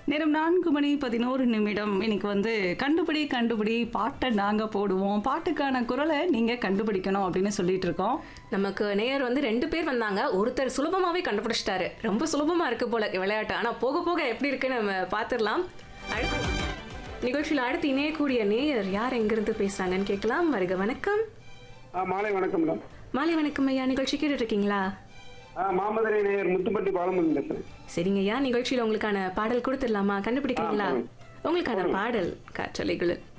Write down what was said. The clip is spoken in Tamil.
நேரம் நான்கு மணி பதினோரு நிமிடம் இன்னைக்கு வந்து கண்டுபிடி கண்டுபிடி பாட்டை நாங்க போடுவோம் பாட்டுக்கான குரலை நீங்க கண்டுபிடிக்கணும் அப்படின்னு சொல்லிட்டு இருக்கோம் நமக்கு நேயர் வந்து ரெண்டு பேர் வந்தாங்க ஒருத்தர் சுலபமாவே கண்டுபிடிச்சிட்டாரு ரொம்ப சுலபமா இருக்கு போல விளையாட்டு ஆனா போக போக எப்படி இருக்குன்னு நம்ம பார்த்துடலாம் அடுத்து நிகழ்ச்சியில் அடுத்து இணையக்கூடிய நேயர் யார் எங்கிருந்து பேசுறாங்கன்னு கேட்கலாம் வருக வணக்கம் ஆ மாலை வணக்கம் மேடம் மாலை வணக்கம் ஐயா நிகழ்ச்சி கேட்டுட்டு இருக்கீங்களா ஆ மாமதுரை நேயர் முத்துப்பட்டி பாலமுருகன் பேசுறேன் சரிங்க ஐயா நிகழ்ச்சியில் உங்களுக்கான பாடல் கொடுத்துடலாமா கண்டுபிடிக்கிறீங்களா ஆ, உங்களுக்கான பாடல் காற்றலைகள்